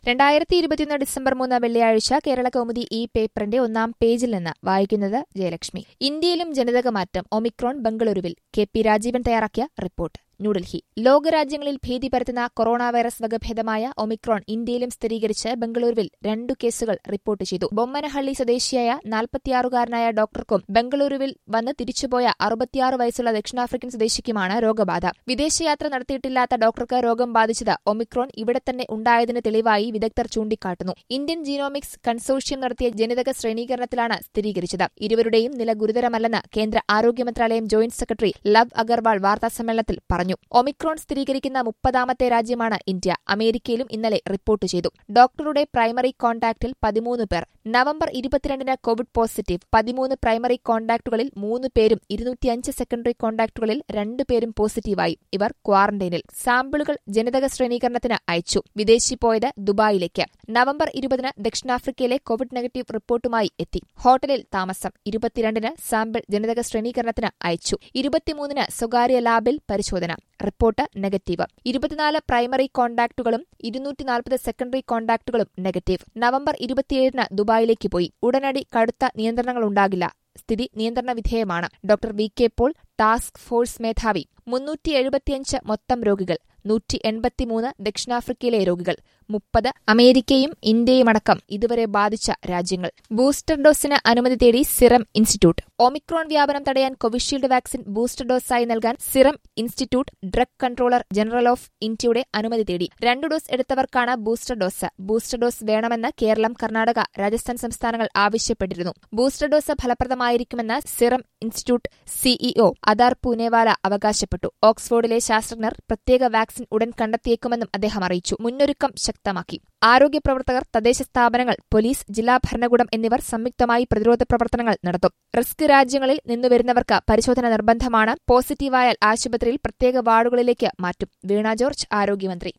രണ്ടായിരത്തി ഇരുപത്തിയൊന്ന് ഡിസംബർ മൂന്ന് വെള്ളിയാഴ്ച കേരള കൗമുദി ഈ പേപ്പറിന്റെ ഒന്നാം പേജിൽ നിന്ന് വായിക്കുന്നത് ജയലക്ഷ്മി ഇന്ത്യയിലും ജനിതക മാറ്റം ഒമിക്രോൺ ബംഗളൂരുവിൽ കെ പി രാജീവൻ തയ്യാറാക്കിയ റിപ്പോർട്ട് ന്യൂഡൽഹി ലോകരാജ്യങ്ങളിൽ ഭീതി പരത്തുന്ന കൊറോണ വൈറസ് വകഭേദമായ ഒമിക്രോൺ ഇന്ത്യയിലും സ്ഥിരീകരിച്ച് ബംഗളൂരുവിൽ രണ്ടു കേസുകൾ റിപ്പോർട്ട് ചെയ്തു ബൊമ്മനഹള്ളി സ്വദേശിയായ നാൽപ്പത്തിയാറുകാരനായ ഡോക്ടർക്കും ബംഗളൂരുവിൽ വന്ന് തിരിച്ചുപോയ അറുപത്തിയാറ് വയസ്സുള്ള ദക്ഷിണാഫ്രിക്കൻ സ്വദേശിക്കുമാണ് രോഗബാധ വിദേശയാത്ര നടത്തിയിട്ടില്ലാത്ത ഡോക്ടർക്ക് രോഗം ബാധിച്ചത് ഒമിക്രോൺ ഇവിടെ തന്നെ ഉണ്ടായതിന് തെളിവായി വിദഗ്ധർ ചൂണ്ടിക്കാട്ടുന്നു ഇന്ത്യൻ ജീനോമിക്സ് കൺസോർഷ്യം നടത്തിയ ജനിതക ശ്രേണീകരണത്തിലാണ് സ്ഥിരീകരിച്ചത് ഇരുവരുടെയും നില ഗുരുതരമല്ലെന്ന് കേന്ദ്ര ആരോഗ്യ മന്ത്രാലയം ജോയിന്റ് സെക്രട്ടറി ലവ് അഗർവാൾ വാർത്താസമ്മേളനത്തിൽ പറഞ്ഞു ഒമിക്രോൺ സ്ഥിരീകരിക്കുന്ന മുപ്പതാമത്തെ രാജ്യമാണ് ഇന്ത്യ അമേരിക്കയിലും ഇന്നലെ റിപ്പോർട്ട് ചെയ്തു ഡോക്ടറുടെ പ്രൈമറി കോൺടാക്റ്റിൽ പതിമൂന്ന് പേർ നവംബർ ഇരുപത്തിരണ്ടിന് കോവിഡ് പോസിറ്റീവ് പതിമൂന്ന് പ്രൈമറി കോൺടാക്റ്റുകളിൽ മൂന്ന് പേരും ഇരുന്നൂറ്റിയഞ്ച് സെക്കൻഡറി കോൺടാക്റ്റുകളിൽ രണ്ടു പേരും പോസിറ്റീവായി ഇവർ ക്വാറന്റൈനിൽ സാമ്പിളുകൾ ജനിതക ശ്രേണീകരണത്തിന് അയച്ചു വിദേശി പോയത് ദുബായിലേക്ക് നവംബർ ഇരുപതിന് ദക്ഷിണാഫ്രിക്കയിലെ കോവിഡ് നെഗറ്റീവ് റിപ്പോർട്ടുമായി എത്തി ഹോട്ടലിൽ താമസം ഇരുപത്തിരണ്ടിന് സാമ്പിൾ ജനിതക ശ്രേണീകരണത്തിന് അയച്ചു ഇരുപത്തിമൂന്നിന് സ്വകാര്യ ലാബിൽ പരിശോധന റിപ്പോർട്ട് നെഗറ്റീവ് ഇരുപത്തിനാല് പ്രൈമറി കോൺടാക്റ്റുകളും ഇരുന്നൂറ്റി നാൽപ്പത് സെക്കൻഡറി കോൺടാക്റ്റുകളും നെഗറ്റീവ് നവംബർ ഇരുപത്തിയേഴിന് ദുബായിലേക്ക് പോയി ഉടനടി കടുത്ത നിയന്ത്രണങ്ങളുണ്ടാകില്ല സ്ഥിതി നിയന്ത്രണ വിധേയമാണ് doctor V K Paul task force മേധാവി മുന്നൂറ്റി എഴുപത്തിയഞ്ച് മൊത്തം രോഗികൾ നൂറ്റി എൺപത്തിമൂന്ന് ദക്ഷിണാഫ്രിക്കയിലെ രോഗികൾ മുപ്പത് അമേരിക്കയും ഇന്ത്യയുമടക്കം ഇതുവരെ ബാധിച്ച രാജ്യങ്ങൾ ബൂസ്റ്റർ ഡോസിന് അനുമതി തേടി സിറം ഇൻസ്റ്റിറ്റ്യൂട്ട് ഒമിക്രോൺ വ്യാപനം തടയാൻ കോവിഷീൽഡ് വാക്സിൻ ബൂസ്റ്റർ ഡോസായി നൽകാൻ Serum Institute drug controller general of ഇന്ത്യയുടെ അനുമതി തേടി രണ്ടു ഡോസ് എടുത്തവർക്കാണ് ബൂസ്റ്റർ ഡോസ് ബൂസ്റ്റർ ഡോസ് വേണമെന്ന് കേരളം കർണാടക രാജസ്ഥാൻ സംസ്ഥാനങ്ങൾ ആവശ്യപ്പെട്ടിരുന്നു ബൂസ്റ്റർ ഡോസ് ഫലപ്രദമായിരിക്കുമെന്ന് Serum Institute CEO Adar Poonawalla അവകാശപ്പെട്ടു ഓക്സ്ഫോർഡിലെ ശാസ്ത്രജ്ഞർ പ്രത്യേക വാക്സിൻ ഉടൻ കണ്ടെത്തിയേക്കുമെന്നും അദ്ദേഹം അറിയിച്ചു മുന്നൊരുക്കം ശക്തമാക്കി ആരോഗ്യ പ്രവർത്തകർ തദ്ദേശ സ്ഥാപനങ്ങൾ പോലീസ് ജില്ലാ ഭരണകൂടം എന്നിവർ സംയുക്തമായി പ്രതിരോധ പ്രവർത്തനങ്ങൾ നടത്തും റിസ്ക് രാജ്യങ്ങളിൽ നിന്നുവരുന്നവർക്ക് പരിശോധന നിർബന്ധമാണ് പോസിറ്റീവായാൽ ആശുപത്രിയിൽ പ്രത്യേക വാർഡുകളിലേക്ക് മാറ്റും വീണ ജോർജ് ആരോഗ്യമന്ത്രി